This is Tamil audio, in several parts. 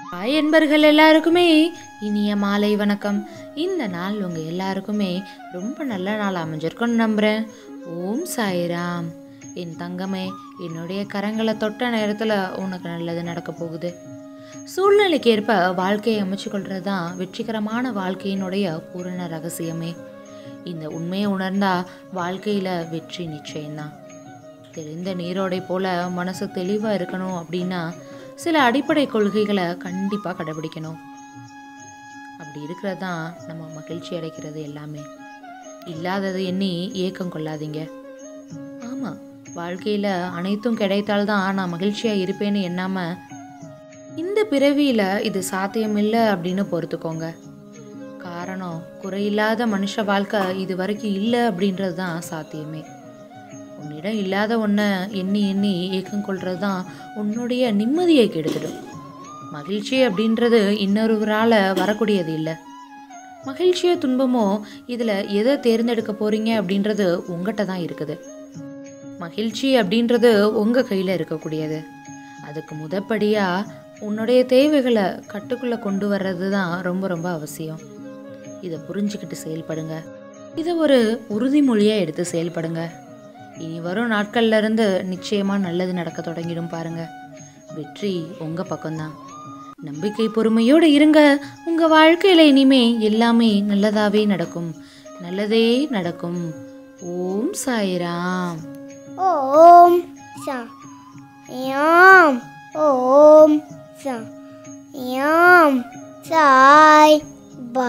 ஹாய் என்பர்கள் எல்லாருக்குமே இனிய மாலை வணக்கம் இந்த நாள் உங்கள் எல்லாருக்குமே ரொம்ப நல்ல நாள் அமைஞ்சிருக்குன்னு நம்புகிறேன் ஓம் சாய்ராம் என் தங்கமே என்னுடைய கரங்களை தொட்ட நேரத்தில் உனக்கு நல்லது நடக்க போகுது சூழ்நிலைக்கு ஏற்ப வாழ்க்கையை அமைச்சுக்கொள்கிறது தான் வெற்றிகரமான வாழ்க்கையினுடைய பூரண ரகசியமே இந்த உண்மையை உணர்ந்தா வாழ்க்கையில் வெற்றி நிச்சயம்தான் தெளிந்த நீரோடை போல மனசு தெளிவாக இருக்கணும் அப்படின்னா சில அடிப்படை கொள்கைகளை கண்டிப்பாக கடைபிடிக்கணும் அப்படி இருக்கிறது தான் நம்ம மகிழ்ச்சி அடைக்கிறது எல்லாமே இல்லாதது எண்ணி ஏக்கம் கொள்ளாதீங்க ஆமாம் வாழ்க்கையில் அனைத்தும் கிடைத்தால்தான் நான் மகிழ்ச்சியாக இருப்பேன்னு எண்ணாமல் இந்த பிறவியில் இது சாத்தியமில்லை அப்படின்னு பொறுத்துக்கோங்க காரணம் குறையில்லாத மனுஷ வாழ்க்கை இது வரைக்கும் இல்லை அப்படின்றது தான் சாத்தியமே உன்னிடம் இல்லாத ஒன்றை எண்ணி எண்ணி ஏக்கம் கொள்வது தான் உன்னுடைய நிம்மதியை கெடுத்துடும் மகிழ்ச்சி அப்படின்றது இன்னொருவரால் வரக்கூடியது இல்லை மகிழ்ச்சியோ துன்பமோ இதில் எதை தேர்ந்தெடுக்க போகிறீங்க அப்படின்றது உங்கள்கிட்ட தான் இருக்குது மகிழ்ச்சி அப்படின்றது உங்கள் கையில் இருக்கக்கூடியது அதுக்கு முதப்படியாக உன்னுடைய தேவைகளை கட்டுக்குள்ளே கொண்டு வர்றது தான் ரொம்ப ரொம்ப அவசியம் இதை புரிஞ்சுக்கிட்டு செயல்படுங்க இதை ஒரு உறுதிமொழியாக எடுத்து செயல்படுங்க இனி வரும் நாட்கள்ல இருந்து நிச்சயமாக நல்லது நடக்க தொடங்கிடும் பாருங்க வெற்றி உங்கள் பக்கம்தான் நம்பிக்கை பொறுமையோடு இருங்க உங்கள் வாழ்க்கையில் இனிமே எல்லாமே நல்லதாகவே நடக்கும் நல்லதே நடக்கும் ஓம் சாய்ராம் ஓம் சா யாம் ஓம் சா யாம் சாய் பா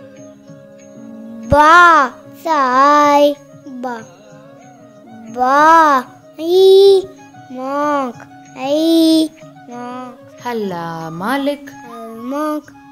பா சாய் பா பா ஐ மாக் ஐ மாக் ஹல்லா மாலிக் மாக்